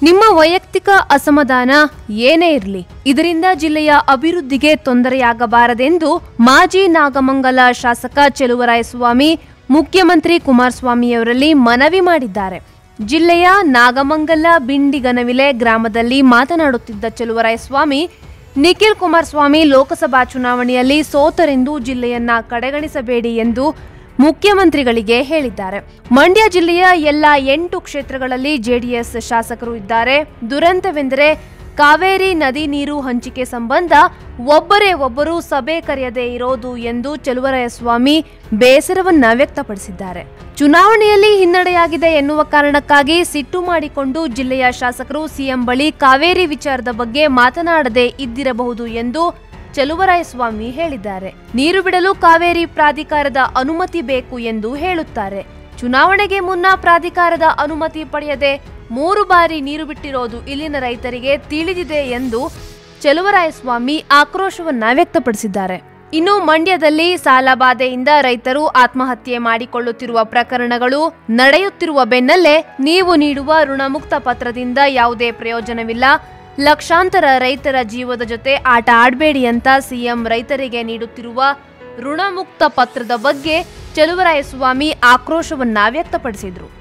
ನಿಮ್ಮ ವೈಯಕ್ತಿಕ ಅಸಮಾಧಾನ ಏನೇ ಇರಲಿ ಇದರಿಂದ ಜಿಲ್ಲೆಯ ಅಭಿವೃದ್ಧಿಗೆ ತೊಂದರೆಯಾಗಬಾರದೆಂದು ಮಾಜಿ ನಾಗಮಂಗಲ ಶಾಸಕ ಚೆಲುವರಾಯಸ್ವಾಮಿ ಮುಖ್ಯಮಂತ್ರಿ ಕುಮಾರಸ್ವಾಮಿಯವರಲ್ಲಿ ಮನವಿ ಮಾಡಿದ್ದಾರೆ ಜಿಲ್ಲೆಯ ನಾಗಮಂಗಲ ಬಿಂಡಿಗನವಿಲೆ ಗ್ರಾಮದಲ್ಲಿ ಮಾತನಾಡುತ್ತಿದ್ದ ಚೆಲುವರಾಯಸ್ವಾಮಿ ನಿಖಿಲ್ ಕುಮಾರಸ್ವಾಮಿ ಲೋಕಸಭಾ ಚುನಾವಣೆಯಲ್ಲಿ ಸೋತರೆಂದು ಜಿಲ್ಲೆಯನ್ನ ಕಡೆಗಣಿಸಬೇಡಿ ಎಂದು ಮುಖ್ಯಮಂತ್ರಿಗಳಿಗೆ ಹೇಳಿದ್ದಾರೆ ಮಂಡ್ಯ ಜಿಲ್ಲೆಯ ಎಲ್ಲ ಎಂಟು ಕ್ಷೇತ್ರಗಳಲ್ಲಿ ಜೆಡಿಎಸ್ ಶಾಸಕರು ಇದ್ದಾರೆ ದುರಂತವೆಂದರೆ ಕಾವೇರಿ ನದಿ ನೀರು ಹಂಚಿಕೆ ಸಂಬಂಧ ಒಬ್ಬರೇ ಒಬ್ಬರು ಸಭೆ ಕರೆಯದೇ ಇರೋದು ಎಂದು ಚೆಲುವರಾಯಸ್ವಾಮಿ ಬೇಸರವನ್ನ ವ್ಯಕ್ತಪಡಿಸಿದ್ದಾರೆ ಚುನಾವಣೆಯಲ್ಲಿ ಹಿನ್ನಡೆಯಾಗಿದೆ ಎನ್ನುವ ಕಾರಣಕ್ಕಾಗಿ ಸಿಟ್ಟು ಮಾಡಿಕೊಂಡು ಜಿಲ್ಲೆಯ ಶಾಸಕರು ಸಿಎಂ ಬಳಿ ಕಾವೇರಿ ವಿಚಾರದ ಬಗ್ಗೆ ಮಾತನಾಡದೆ ಇದ್ದಿರಬಹುದು ಎಂದು ಚೆಲುವರಾಯಸ್ವಾಮಿ ಹೇಳಿದ್ದಾರೆ ನೀರು ಬಿಡಲು ಕಾವೇರಿ ಪ್ರಾಧಿಕಾರದ ಅನುಮತಿ ಬೇಕು ಎಂದು ಹೇಳುತ್ತಾರೆ ಚುನಾವಣೆಗೆ ಮುನ್ನ ಪ್ರಾಧಿಕಾರದ ಅನುಮತಿ ಪಡೆಯದೆ ಮೂರು ಬಾರಿ ನೀರು ಬಿಟ್ಟಿರೋದು ಇಲ್ಲಿನ ರೈತರಿಗೆ ತಿಳಿದಿದೆ ಎಂದು ಚೆಲುವರಾಯಸ್ವಾಮಿ ಆಕ್ರೋಶವನ್ನ ವ್ಯಕ್ತಪಡಿಸಿದ್ದಾರೆ ಇನ್ನು ಮಂಡ್ಯದಲ್ಲಿ ಸಾಲಬಾಧೆಯಿಂದ ರೈತರು ಆತ್ಮಹತ್ಯೆ ಮಾಡಿಕೊಳ್ಳುತ್ತಿರುವ ಪ್ರಕರಣಗಳು ನಡೆಯುತ್ತಿರುವ ಬೆನ್ನಲ್ಲೇ ನೀವು ನೀಡುವ ಋಣಮುಕ್ತ ಪತ್ರದಿಂದ ಯಾವುದೇ ಪ್ರಯೋಜನವಿಲ್ಲ ಲಕ್ಷಾಂತರ ರೈತರ ಜೀವದ ಜೊತೆ ಆಟ ಆಡಬೇಡಿ ಅಂತ ಸಿಎಂ ರೈತರಿಗೆ ನೀಡುತ್ತಿರುವ ಋಣಮುಕ್ತ ಪತ್ರದ ಬಗ್ಗೆ ಚೆಲುವರಾಯಸ್ವಾಮಿ ಆಕ್ರೋಶವನ್ನ ವ್ಯಕ್ತಪಡಿಸಿದ್ರು